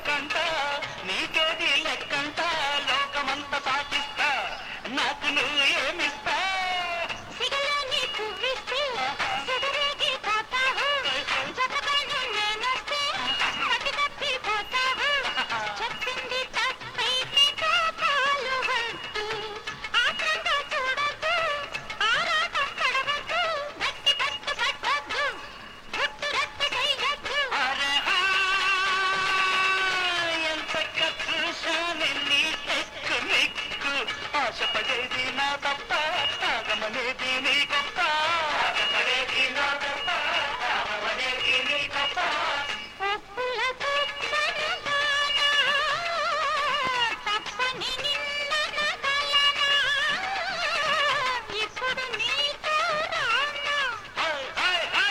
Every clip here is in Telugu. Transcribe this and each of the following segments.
పక్కంట నీకేది లెక్కంట లోకమంతా సాకిస్తా నాకు నువ్వు ఏమిస్తా సిగలోని పువ్విస్తే సిగరేగి పోతావు జతగాను నేనొస్తే పట్టి తప్పిపోతావు చెప్పింది తప్పైతే కాపాలు వద్దు ఆత్రంగా చూడద్దు ఆరాటం పడవద్దు గట్టి పట్టు పట్టద్దు గుట్టు రట్టు చేయొద్దు అరే ఆ, ఎంత చూశాను నీ టెక్కు నిక్కు ఆశపడేది నా తప్ప ఆగమనేది నీ గొప్ప ఆగమనేది నా తప్ప ఆగమనేది నీ గొప్ప ఒప్పుల తప్పనగానా తప్పని నిన్న కలనా ఇప్పుడు నీతో రానా హై, హై, హై.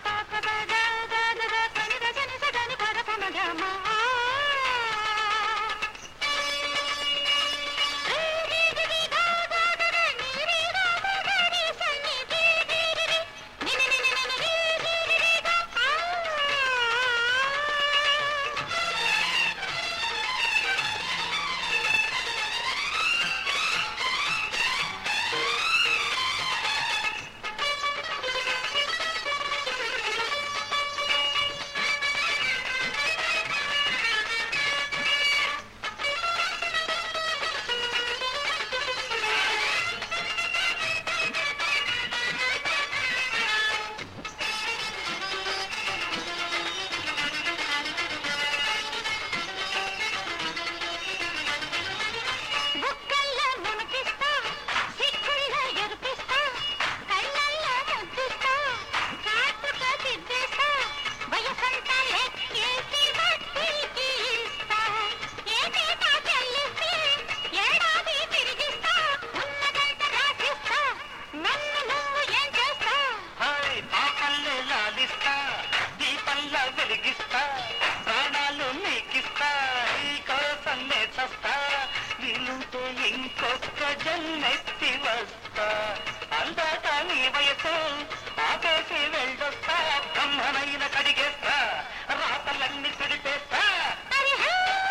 బుక్కల్లో మునిపిస్తా సిక్కుల్లో ఎరుపిస్తా కళ్ళల్లో ముద్దిస్తా కాటుక దిద్దేస్తా వయసంతా లెక్కేసి వడ్డీకి ఇస్తా ఏటేటా చెల్లిస్తే ఏడాది తిరిగిస్తా ఉన్నదంత రాసిస్తా నన్ను నువ్వు ఏం చేస్తా హై, పాపల్లే లాలిస్తా దీపల్లా వెలిగిస్తా ప్రాణాలు నీకిస్తా ఈ కోసం నే చస్తా వీలుంటే ఇంకొక జన్మెత్తి వస్తా అందాక నీ వయసు ఆపేసి వెళ్ళొస్తా బ్రహ్మనైన కడిగేస్తా రాతలన్నీ పిడిపేస్తా అరే హే!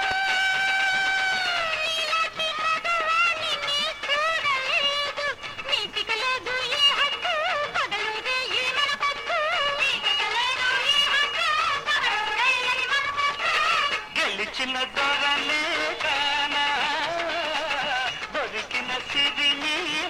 నీలాంటి మగవాణ్ణి నీ చూడలేదు. నీతికలేదు ఏ హక్కు, పగలు రేయి మన పక్కు. నీతికలేదు ఏ హక్కు, పగలు రేయని మన పక్కు. గెలిచిన దొరలే కానా దొరికిన సిరిని